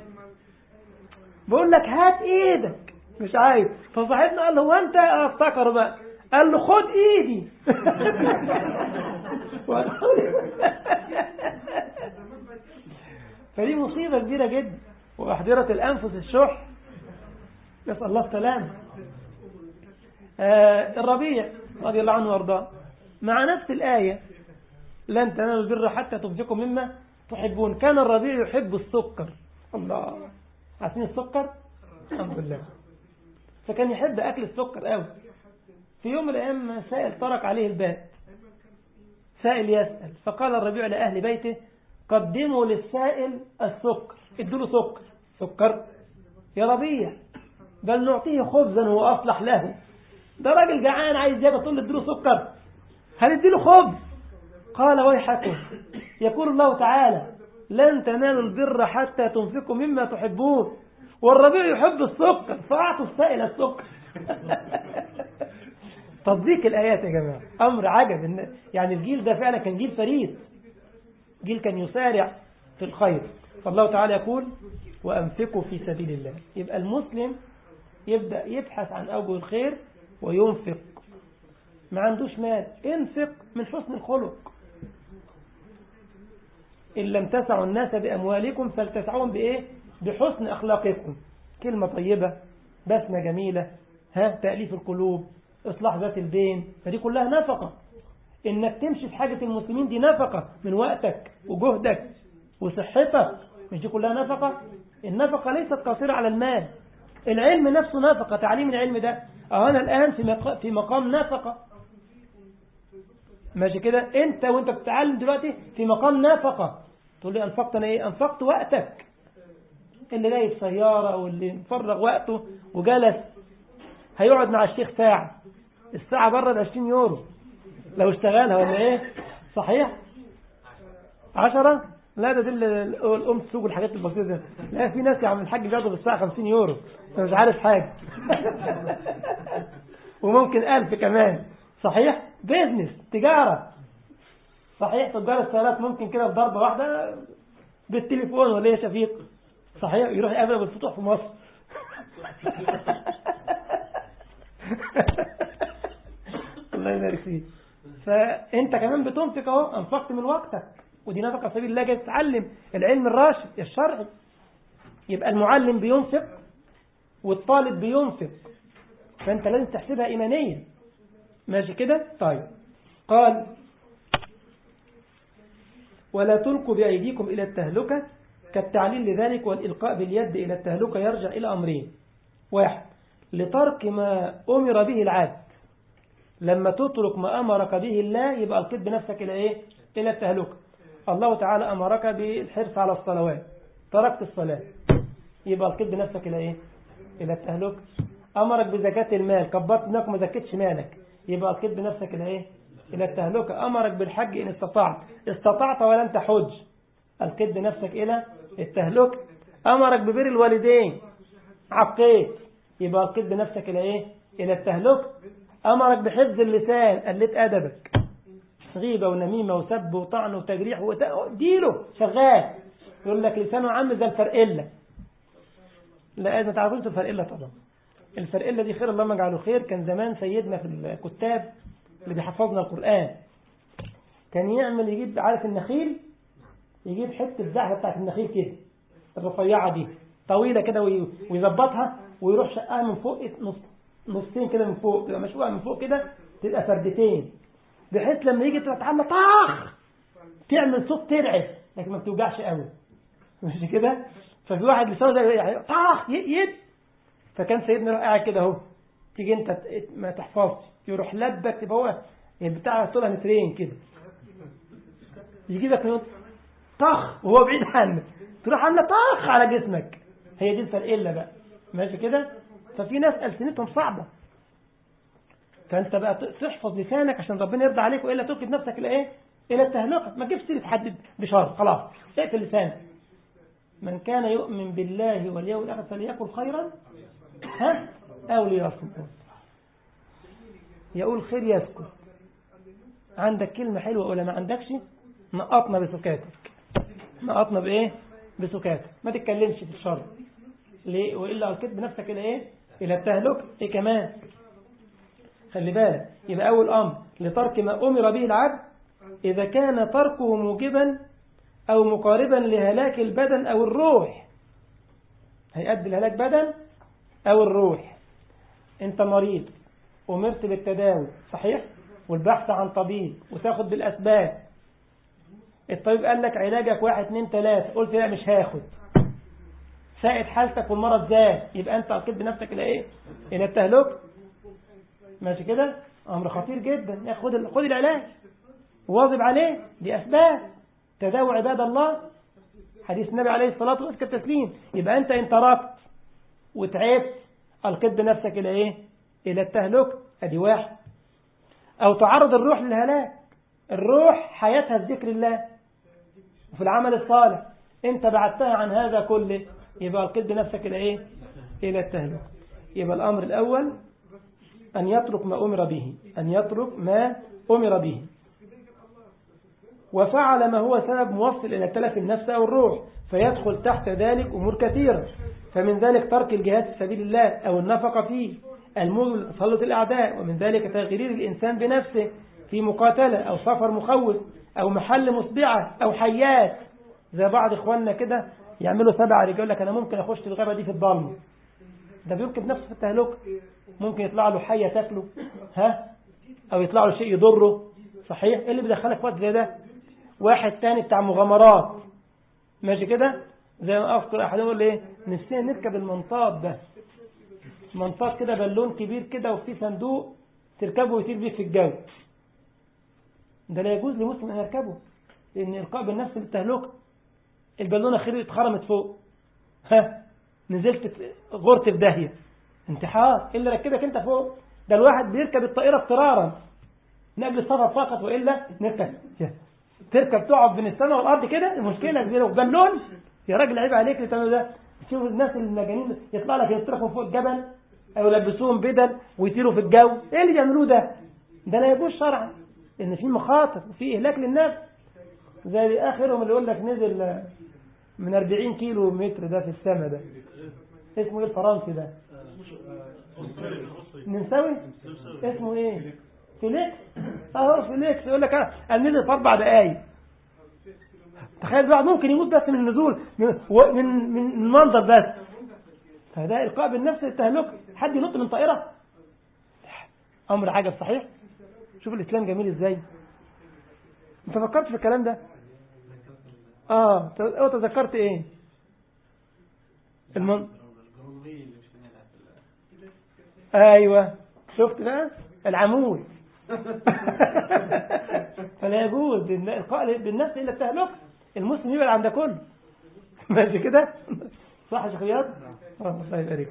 S1: بقول لك هات ايدك مش عايز فصاحبنا قال له هو انت افتكر بقى قال له خد ايدي فدي مصيبة كبيرة جدا وأحضرة الأنفس الشح نسأل الله السلام آه الربيع رضي الله عنه وارضاه مع نفس الآية لن تنالوا البر حتى تنفقوا مما تحبون كان الربيع يحب السكر الله عارفين السكر الحمد لله فكان يحب أكل السكر قوي في يوم من الأيام سائل ترك عليه الباب سائل يسأل فقال الربيع لأهل بيته قدموا للسائل السكر ادوا له سكر سكر يا ربيع بل نعطيه خبزا هو أصلح له ده راجل جعان عايز ياكل تقول له اديله سكر هنديله خبز قال ويحكم يقول الله تعالى لن تنالوا البر حتى تنفقوا مما تحبون والربيع يحب السكر فأعطوا السائل السكر تطبيق الآيات يا جماعة أمر عجب إن يعني الجيل ده فعلا كان جيل فريد جيل كان يسارع في الخير فالله تعالى يقول وأنفقوا في سبيل الله يبقى المسلم يبدأ يبحث عن أوجه الخير وينفق ما عندوش مال انفق من حسن الخلق إن لم تسعوا الناس بأموالكم فلتسعوهم بإيه بحسن أخلاقكم كلمة طيبة بسمة جميلة ها تأليف القلوب إصلاح ذات البين فدي كلها نفقة إنك تمشي في حاجة المسلمين دي نفقة من وقتك وجهدك وصحتك مش دي كلها نفقة النفقة ليست قاصرة على المال العلم نفسه نفقة تعليم العلم ده أو أنا الآن في مقام, في مقام نفقة ماشي كده أنت وأنت بتتعلم دلوقتي في مقام نفقة تقول لي أنفقت أنا إيه أنفقت وقتك اللي جاي سيارة واللي مفرغ وقته وجلس هيقعد مع الشيخ ساعة الساعة بره ب 20 يورو لو اشتغلها ولا ايه صحيح عشرة لا ده دي الام تسوق الحاجات البسيطة دي لا في ناس يا عم الحاج بياخدوا بالساعة 50 يورو انت مش عارف حاجة وممكن ألف كمان صحيح بيزنس تجارة صحيح تجار السيارات ممكن كده في ضربة واحدة بالتليفون ولا ايه يا شفيق صحيح يروح يقابل بالفتوح في مصر الله يبارك فيك فانت كمان بتنفق اهو انفقت من وقتك ودي نفقه سبيل الله جاي تتعلم العلم الراشد الشرعي يبقى المعلم بينفق والطالب بينفق فانت لازم تحسبها ايمانيا ماشي كده طيب قال ولا تلقوا بايديكم الى التهلكه كالتعليل لذلك والإلقاء باليد إلى التهلكة يرجع إلى أمرين واحد لترك ما أمر به العبد لما تترك ما أمرك به الله يبقى ألقيت بنفسك إلى إيه؟ إلى التهلكة الله تعالى أمرك بالحرص على الصلوات تركت الصلاة يبقى ألقيت بنفسك إلى إيه؟ إلى التهلكة أمرك بزكاة المال كبرت منك وما زكتش مالك يبقى ألقيت بنفسك إلى إيه؟ إلى التهلكة أمرك بالحج إن استطعت استطعت ولم تحج ألقيت بنفسك إلى التهلكة أمرك ببر الوالدين عقيت يبقى ألقيت بنفسك إلى إيه إلى التهلكة أمرك بحفظ اللسان قلت أدبك غيبة ونميمة وسب وطعن وتجريح وت... ديله شغال يقول لك لسانه عامل زي الفرقلة لا ما تعرفوش الفرقلة طبعا الفرقلة دي خير الله ما جعله خير كان زمان سيدنا في الكتاب اللي بيحفظنا القرآن كان يعمل يجيب عارف النخيل يجيب حتة زحفة بتاعت النخيل كده الرفيعة دي طويلة كده ويظبطها ويروح شقها من فوق نص نصين كده من فوق تبقى مشقوقة من فوق كده تبقى فردتين بحيث لما يجي تتعمل طاخ تعمل صوت ترعف لكن ما بتوجعش قوي مش كده ففي واحد لسانه زي يعني طاخ يد فكان سيدنا يروح قاعد كده اهو تيجي انت ما تحفظش يروح لبك تبقى هو البتاع طولها مترين كده يجيبك من طخ وهو بعيد عنك تروح عامله طخ على جسمك هي دي الفرقله بقى ماشي كده ففي ناس ألسنتهم صعبة فأنت بقى تحفظ لسانك عشان ربنا يرضى عليك وإلا تلقي نفسك إلى إيه؟ إلى التهلكة ما تجيبش سيرة حد بشر خلاص اقفل لسانك من كان يؤمن بالله واليوم الآخر فليقل خيرا ها أو ليصمت يقول خير يسكت عندك كلمة حلوة ولا ما عندكش نقطنا بسكاتك نقطنا بإيه بسكاتك ما تتكلمش في الشر ليه وإلا ألقيت بنفسك إلى إيه إلى التهلك إيه كمان خلي بالك يبقى أول أمر لترك ما أمر به العبد إذا كان تركه موجبا أو مقاربا لهلاك البدن أو الروح هيؤدي لهلاك بدن أو الروح أنت مريض أمرت بالتداوي صحيح والبحث عن طبيب وتاخد بالأسباب الطبيب قال لك علاجك واحد اتنين تلاتة قلت لا مش هاخد سائد حالتك والمرض زاد يبقى انت اكيد بنفسك الى ايه الى التهلك ماشي كده امر خطير جدا خد خد العلاج واظب عليه دي اسباب تداوى عباد الله حديث النبي عليه الصلاة والسلام التسليم يبقى انت ان تركت وتعبت القيت بنفسك الى ايه الى التهلك ادي واحد او تعرض الروح للهلاك الروح حياتها في ذكر الله وفي العمل الصالح انت بعدتها عن هذا كله يبقى القيت بنفسك إلى إيه إلى التهلكة يبقى الأمر الأول أن يترك ما أمر به أن يترك ما أمر به وفعل ما هو سبب موصل إلى تلف النفس أو الروح فيدخل تحت ذلك أمور كثيرة فمن ذلك ترك الجهاد في سبيل الله أو النفقة فيه المول لتسلط الأعداء ومن ذلك تغيير الإنسان بنفسه في مقاتلة أو سفر مخوف أو محل مصبعة أو حيات زي بعض إخواننا كده يعملوا سبع رجال لك أنا ممكن أخش الغابة دي في الظلم ده بيركب نفسه في التهلكة ممكن يطلع له حية تاكله ها أو يطلع له شيء يضره صحيح إيه اللي بيدخلك وقت زي ده واحد تاني بتاع مغامرات ماشي كده زي ما أفكر أحد يقول إيه نفسنا نركب المنطاد ده منطاد كده بالون كبير كده وفيه صندوق تركبه ويطير بيه في الجو ده لا يجوز لمسلم أن يركبه لأن إلقاء بالنفس بالتهلكة البالونة خير اتخرمت فوق ها نزلت غرت في داهية انتحار إيه اللي ركبك انت فوق ده الواحد بيركب الطائرة اضطرارا من أجل السفر فقط وإلا نركب تركب تقعد بين السماء والأرض كده المشكلة كبيرة وبالون يا راجل عيب عليك اللي تعمل ده تشوف الناس المجانين يطلع لك يصرخوا فوق الجبل أو يلبسوهم بدل ويطيروا في الجو إيه اللي بيعملوه ده ده لا يجوز شرعا إن في مخاطر وفي إهلاك للناس زي آخرهم اللي يقول لك نزل من 40 كيلو متر ده في السماء ده اسمه ايه الفرنسي ده ننسوي اسمه ايه فيليكس اهو فيليكس يقول لك انا نزل في اربع دقايق تخيل بقى ممكن يموت بس من النزول من من من المنظر بس فده القاء بالنفس التهلك حد ينط من طائره امر عجب صحيح شوف الاسلام جميل ازاي انت فكرت في الكلام ده اه او تذكرت ايه المن... ايوه شفت بقى العمود فلا يجوز القاء بالنفس الا التهلك المسلم يبعد عن ده كله ماشي كده صح يا شيخ الله يبارك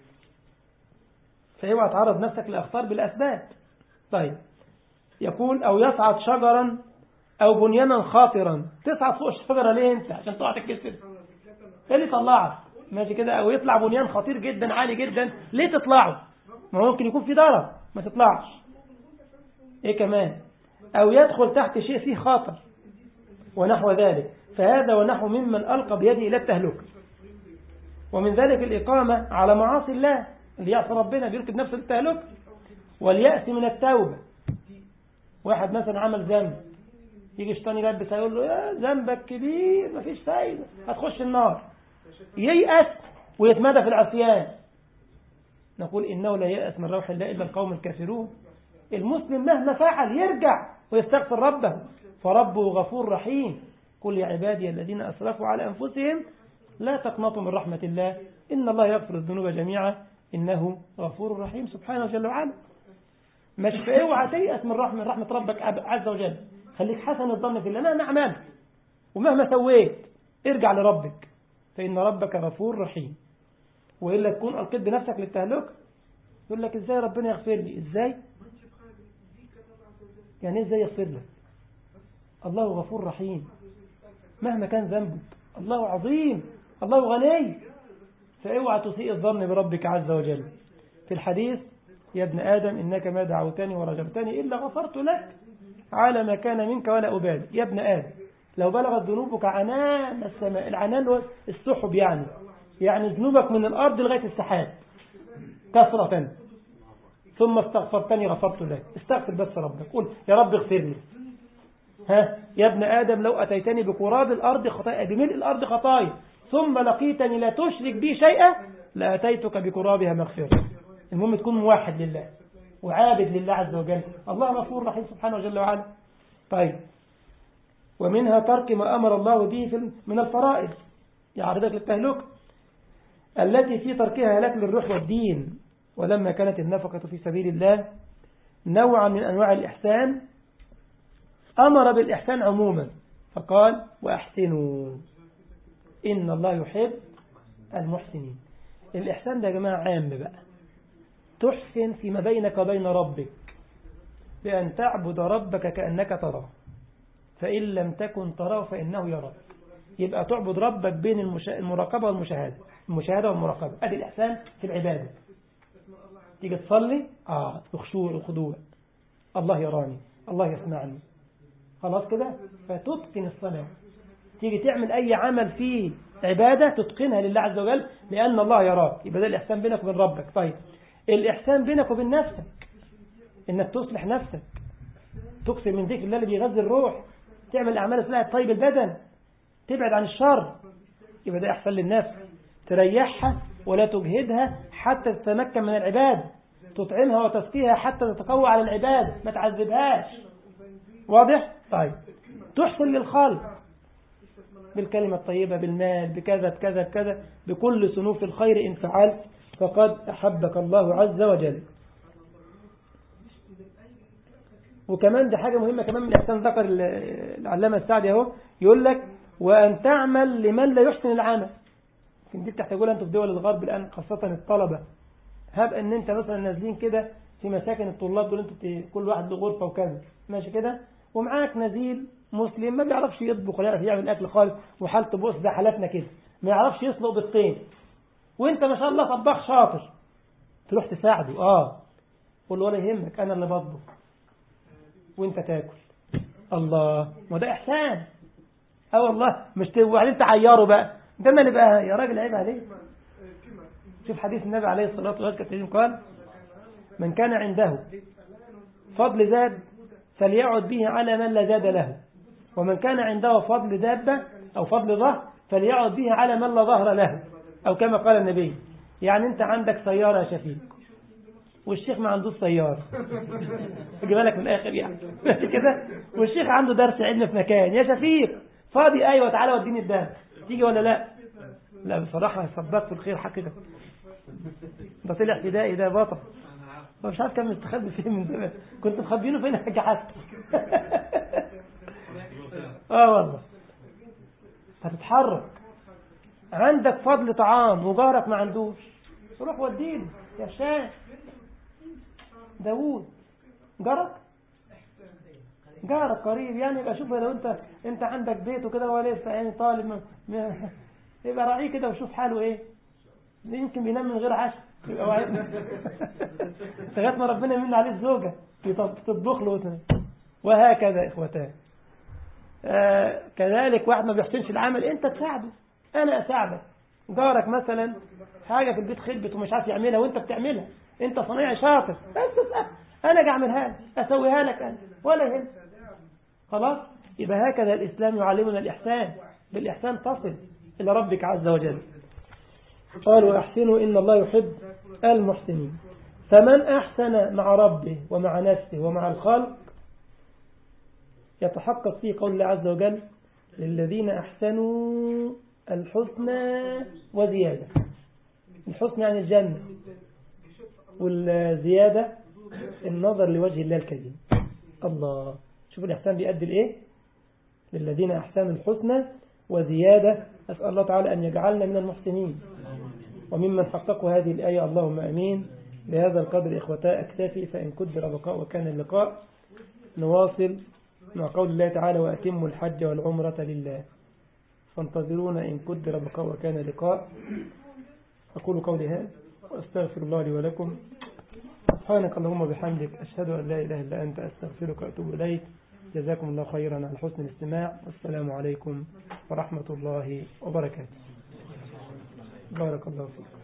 S1: فاوعى تعرض نفسك لاخطار بالاسباب طيب يقول او يصعد شجرا او بنيانا خاطرا تصعد فوق الشجره ليه انت عشان تقع تتكسر ايه اللي طلعك ماشي كده او يطلع بنيان خطير جدا عالي جدا ليه تطلعه ما ممكن يكون في ضرر ما تطلعش ايه كمان او يدخل تحت شيء فيه خاطر ونحو ذلك فهذا ونحو ممن ألقى بيده إلى التهلك ومن ذلك الإقامة على معاصي الله اللي يعصي ربنا بيركب نفسه التهلك واليأس من التوبة واحد مثلا عمل ذنب يجي الشيطان يلبس يقول له يا ذنبك كبير مفيش فايدة هتخش النار ييأس ويتمادى في العصيان نقول إنه لا يأس من روح الله إلا القوم الكافرون المسلم مهما فعل يرجع ويستغفر ربه فربه غفور رحيم قل يا عبادي الذين أسرفوا على أنفسهم لا تقنطوا من رحمة الله إن الله يغفر الذنوب جميعا إنه غفور رحيم سبحانه جل وعلا مش اوعى تيأس من رحمة رحمة ربك عز وجل خليك حسن الظن في الله مهما عملت ومهما سويت ارجع لربك فإن ربك غفور رحيم وإلا تكون ألقيت بنفسك للتهلك يقول لك إزاي ربنا يغفر لي إزاي يعني إزاي يغفر لك الله غفور رحيم مهما كان ذنبك الله عظيم الله غني فاوعى تسيء الظن بربك عز وجل في الحديث يا ابن آدم إنك ما دعوتني ورجمتني إلا غفرت لك على ما كان منك ولا أبالي يا ابن آدم لو بلغت ذنوبك عنان السماء العنان هو السحب يعني يعني ذنوبك من الأرض لغاية السحاب كثرة ثم استغفرتني غفرت لك استغفر بس ربك قل يا رب اغفر لي ها يا ابن آدم لو أتيتني بقراب الأرض خطايا بملء الأرض خطايا ثم لقيتني لا تشرك بي شيئا لأتيتك بقرابها مغفرة المهم تكون موحد لله وعابد لله عز وجل الله غفور رحيم سبحانه جل وعلا طيب ومنها ترك ما أمر الله به من الفرائض يعرضك للتهلك التي في تركها هلاك للروح والدين ولما كانت النفقة في سبيل الله نوعا من أنواع الإحسان أمر بالإحسان عموما فقال وأحسنوا إن الله يحب المحسنين الإحسان ده يا جماعة عام بقى تحسن فيما بينك وبين ربك بأن تعبد ربك كأنك تراه فإن لم تكن تراه فإنه يراك يبقى تعبد ربك بين المراقبة والمشاهدة المشاهدة والمراقبة أدي الإحسان في العبادة تيجي تصلي آه بخشوع وخضوع الله يراني الله يسمعني خلاص كده فتتقن الصلاة تيجي تعمل أي عمل فيه عبادة تتقنها لله عز وجل لأن الله يراك يبقى ده الإحسان بينك وبين ربك طيب الإحسان بينك وبين نفسك إنك تصلح نفسك تكثر من ذكر الله اللي بيغذي الروح تعمل أعمال صلاح طيب البدن تبعد عن الشر يبقى ده أحسن للنفس تريحها ولا تجهدها حتى تتمكن من العباد تطعمها وتسقيها حتى تتقوى على العباد ما تعذبهاش واضح؟ طيب تحسن للخلق بالكلمة الطيبة بالمال بكذا بكذا بكذا بكل صنوف الخير إن فعلت فقد أحبك الله عز وجل وكمان دي حاجة مهمة كمان من إحسان ذكر العلامة السعدي اهو يقول لك وأن تعمل لمن لا يحسن العمل يمكن دي بتحتاجوا أنتم في دول الغرب الآن خاصة الطلبة هب أن أنت مثلا نازلين كده في مساكن الطلاب دول أنتوا كل واحد له غرفة وكذا ماشي كده ومعاك نزيل مسلم ما بيعرفش يطبخ ولا يعرف يعمل أكل خالص وحالته بص ده حالتنا كده ما يعرفش يسلق بالطين وانت ما شاء الله طباخ شاطر تروح تساعده اه قول له ولا يهمك انا اللي بطبخ وانت تاكل الله ما ده احسان اه والله مش وبعدين تعيره بقى ده ما نبقى يا راجل عيب عليك شوف حديث النبي عليه الصلاه والسلام قال من كان عنده فضل زاد فليعد به على من لا زاد له ومن كان عنده فضل دابة أو فضل ظهر فليعد به على من لا ظهر له أو كما قال النبي يعني أنت عندك سيارة يا شفيق والشيخ ما عندوش سيارة أجيبها لك من الآخر يعني كده والشيخ عنده درس علم في مكان يا شفيق فاضي أيوة تعالى وديني الدرس تيجي ولا لا لا بصراحة صدقت الخير حقيقة ده طلع ابتدائي ده بطل مش عارف كان مستخبي فين من زمان كنت مخبينه فين حاجة حتى اه والله هتتحرك عندك فضل طعام وجارك ما عندوش روح وديله يا شاه داوود جارك جارك قريب يعني يبقى شوف لو انت انت عندك بيت وكده هو لسه يعني طالب يبقى راعيه كده وشوف حاله ايه يمكن بينام من غير عشاء يبقى وعدنا لغايه ما ربنا يمن عليه الزوجه تطبخ له وهكذا اخوتان آه كذلك واحد ما بيحسنش العمل انت تساعده انا اساعدك جارك مثلا حاجه في البيت خربت ومش عارف يعملها وانت بتعملها انت صنيع شاطر بس انا اجي اعملها لك اسويها لك انا ولا يهم خلاص يبقى هكذا الاسلام يعلمنا الاحسان بالاحسان تصل الى ربك عز وجل قال واحسنوا ان الله يحب المحسنين فمن احسن مع ربه ومع نفسه ومع الخلق يتحقق فيه قول الله عز وجل للذين أحسنوا الحسنى وزيادة الحسنى يعني الجنة والزيادة النظر لوجه الله الكريم الله شوف الإحسان بيؤدي لإيه للذين أحسنوا الحسنى وزيادة أسأل الله تعالى أن يجعلنا من المحسنين وممن حققوا هذه الآية اللهم أمين بهذا القدر إخوتاء أكتافي فإن قدر بقاء وكان اللقاء نواصل مع قول الله تعالى وأتموا الحج والعمرة لله فانتظرونا إن قدر بقاء وكان لقاء أقول قولي هذا وأستغفر الله لي ولكم سبحانك اللهم وبحمدك أشهد أن لا إله إلا أنت أستغفرك وأتوب إليك جزاكم الله خيرا على حسن الاستماع والسلام عليكم ورحمة الله وبركاته بارك الله فيكم